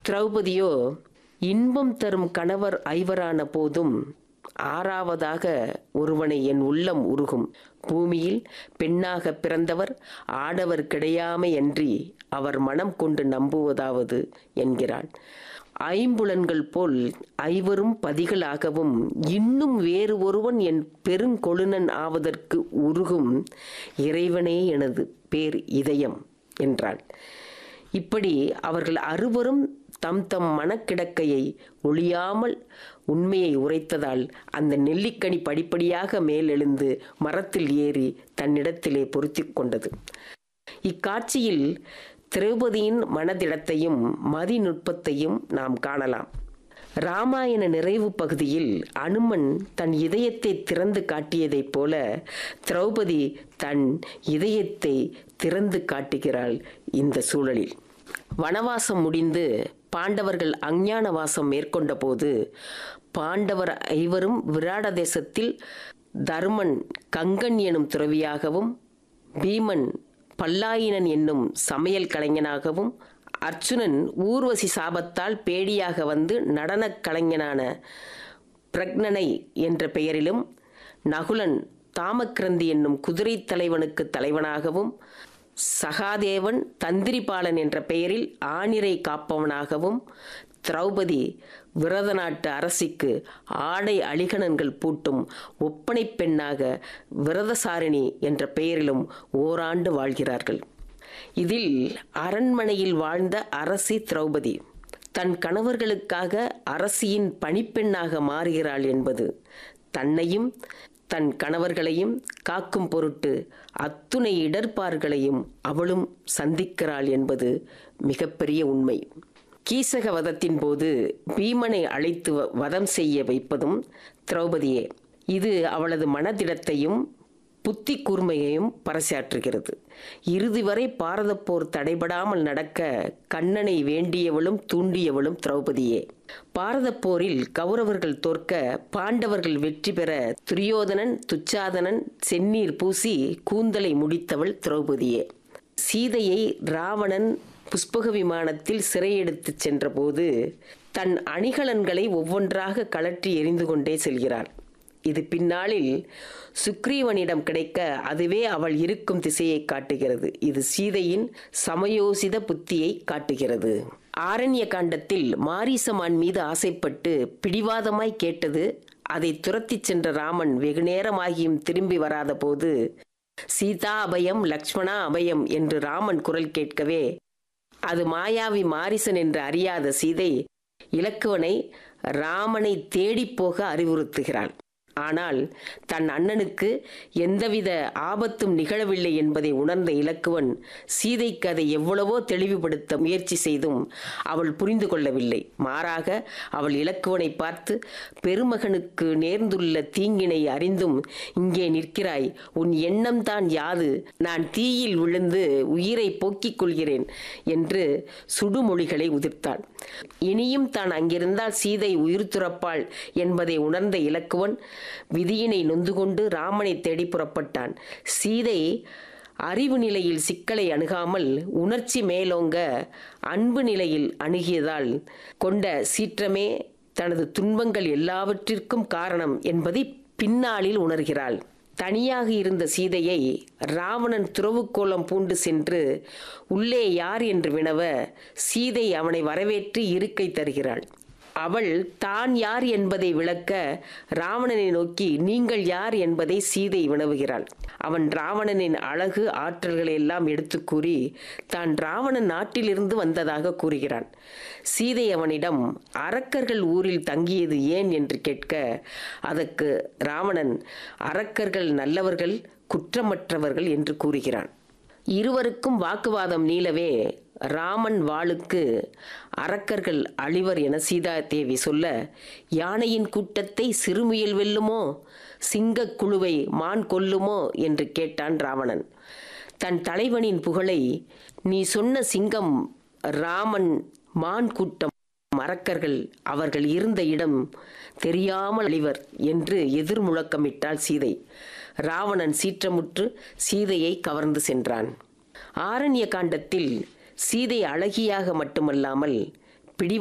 திரௌபதியோ இன்பம் தரும் கணவர் ஐவரான போதும் ஆறாவதாக ஒருவனை என் உள்ளம் உருகும் பூமியில் பெண்ணாக பிறந்தவர் ஆடவர் கிடையாமை அன்றி அவர் மனம் கொண்டு நம்புவதாவது என்கிறாள் ஐம்புலன்கள் போல் ஐவரும் பதிகளாகவும் இன்னும் வேறு ஒருவன் என் பெருங்கொழுனன் ஆவதற்கு உருகும் இறைவனே எனது பேர் இதயம் என்றாள் இப்படி அவர்கள் அறுவரும் தம் தம் மனக்கிடக்கையை ஒழியாமல் உண்மையை உரைத்ததால் அந்த நெல்லிக்கனி படிப்படியாக மேலெழுந்து மரத்தில் ஏறி தன்னிடத்திலே பொருத்தி கொண்டது இக்காட்சியில் திரௌபதியின் மனதிடத்தையும் மதிநுட்பத்தையும் நாம் காணலாம் ராமாயண நிறைவு பகுதியில் அனுமன் தன் இதயத்தை திறந்து காட்டியதைப் போல திரௌபதி தன் இதயத்தை திறந்து காட்டுகிறாள் இந்த சூழலில் வனவாசம் முடிந்து பாண்டவர்கள் அஞ்ஞான வாசம் மேற்கொண்ட போது பாண்டவர் ஐவரும் விராட தேசத்தில் தர்மன் கங்கன் எனும் துறவியாகவும் பீமன் பல்லாயினன் என்னும் சமையல் கலைஞனாகவும் அர்ச்சுனன் ஊர்வசி சாபத்தால் பேடியாக வந்து நடனக் கலைஞனான பிரக்னனை என்ற பெயரிலும் நகுலன் தாமக்கிரந்தி என்னும் குதிரை தலைவனுக்கு தலைவனாகவும் சகாதேவன் தந்திரிபாலன் என்ற பெயரில் ஆணிரை காப்பவனாகவும் திரௌபதி விரத நாட்டு அரசிக்கு ஆடை அழிகணன்கள் பூட்டும் ஒப்பனை பெண்ணாக விரதசாரிணி என்ற பெயரிலும் ஓராண்டு வாழ்கிறார்கள் இதில் அரண்மனையில் வாழ்ந்த அரசி திரௌபதி தன் கணவர்களுக்காக அரசியின் பணிப்பெண்ணாக மாறுகிறாள் என்பது தன்னையும் தன் கணவர்களையும் காக்கும் பொருட்டு அத்துணை இடர்பார்களையும் அவளும் சந்திக்கிறாள் என்பது மிகப்பெரிய உண்மை கீசக வதத்தின் போது பீமனை அழைத்து வ- வதம் செய்ய வைப்பதும் திரௌபதியே இது அவளது மனதிடத்தையும் புத்தி கூர்மையையும் பறைசாற்றுகிறது இறுதி வரை பாரதப் போர் தடைபடாமல் நடக்க கண்ணனை வேண்டியவளும் தூண்டியவளும் திரௌபதியே பாரதப் போரில் கௌரவர்கள் தோற்க பாண்டவர்கள் வெற்றி பெற துரியோதனன் துச்சாதனன் செந்நீர் பூசி கூந்தலை முடித்தவள் திரௌபதியே சீதையை ராவணன் புஷ்பக விமானத்தில் சிறையெடுத்துச் சென்றபோது தன் அணிகலன்களை ஒவ்வொன்றாக கழற்றி எறிந்து கொண்டே செல்கிறாள் இது பின்னாளில் சுக்ரீவனிடம் கிடைக்க அதுவே அவள் இருக்கும் திசையை காட்டுகிறது இது சீதையின் சமயோசித புத்தியை காட்டுகிறது ஆரண்ய காண்டத்தில் மாரீசமான் மீது ஆசைப்பட்டு பிடிவாதமாய் கேட்டது அதை துரத்திச் சென்ற ராமன் வெகுநேரமாகியும் திரும்பி வராத போது சீதா அபயம் லக்ஷ்மணா அபயம் என்று ராமன் குரல் கேட்கவே அது மாயாவி மாரிசன் என்று அறியாத சீதை இலக்குவனை ராமனை தேடிப் போக அறிவுறுத்துகிறாள் ஆனால் தன் அண்ணனுக்கு எந்தவித ஆபத்தும் நிகழவில்லை என்பதை உணர்ந்த இலக்குவன் சீதைக்கு அதை எவ்வளவோ தெளிவுபடுத்த முயற்சி செய்தும் அவள் புரிந்து கொள்ளவில்லை மாறாக அவள் இலக்குவனை பார்த்து பெருமகனுக்கு நேர்ந்துள்ள தீங்கினை அறிந்தும் இங்கே நிற்கிறாய் உன் எண்ணம்தான் யாது நான் தீயில் விழுந்து உயிரை போக்கிக் கொள்கிறேன் என்று சுடுமொழிகளை உதிர்த்தாள் இனியும் தான் அங்கிருந்தால் சீதை உயிர் துறப்பாள் என்பதை உணர்ந்த இலக்குவன் விதியினை நொந்து கொண்டு ராமனை தேடி புறப்பட்டான் சீதை அறிவு நிலையில் சிக்கலை அணுகாமல் உணர்ச்சி மேலோங்க அன்பு நிலையில் அணுகியதால் கொண்ட சீற்றமே தனது துன்பங்கள் எல்லாவற்றிற்கும் காரணம் என்பதை பின்னாளில் உணர்கிறாள் தனியாக இருந்த சீதையை ராவணன் துறவுக்கோலம் பூண்டு சென்று உள்ளே யார் என்று வினவ சீதை அவனை வரவேற்று இருக்கை தருகிறாள் அவள் தான் யார் என்பதை விளக்க ராவணனை நோக்கி நீங்கள் யார் என்பதை சீதை வினவுகிறாள் அவன் ராவணனின் அழகு ஆற்றல்களை எல்லாம் எடுத்து கூறி தான் ராவணன் நாட்டிலிருந்து வந்ததாக கூறுகிறான் சீதை அவனிடம் அரக்கர்கள் ஊரில் தங்கியது ஏன் என்று கேட்க அதற்கு ராவணன் அரக்கர்கள் நல்லவர்கள் குற்றமற்றவர்கள் என்று கூறுகிறான் இருவருக்கும் வாக்குவாதம் நீளவே ராமன் வாளுக்கு அரக்கர்கள் அழிவர் என சீதா தேவி சொல்ல யானையின் கூட்டத்தை சிறுமுயல் வெல்லுமோ சிங்கக் குழுவை மான் கொல்லுமோ என்று கேட்டான் ராவணன் தன் தலைவனின் புகழை நீ சொன்ன சிங்கம் ராமன் மான் கூட்டம் மறக்கர்கள் அவர்கள் இருந்த இடம் தெரியாமல் அழிவர் என்று எதிர் முழக்கமிட்டாள் சீதை ராவணன் சீற்றமுற்று சீதையை கவர்ந்து சென்றான் ஆரண்ய காண்டத்தில் சீதை அழகியாக மட்டுமல்லாமல்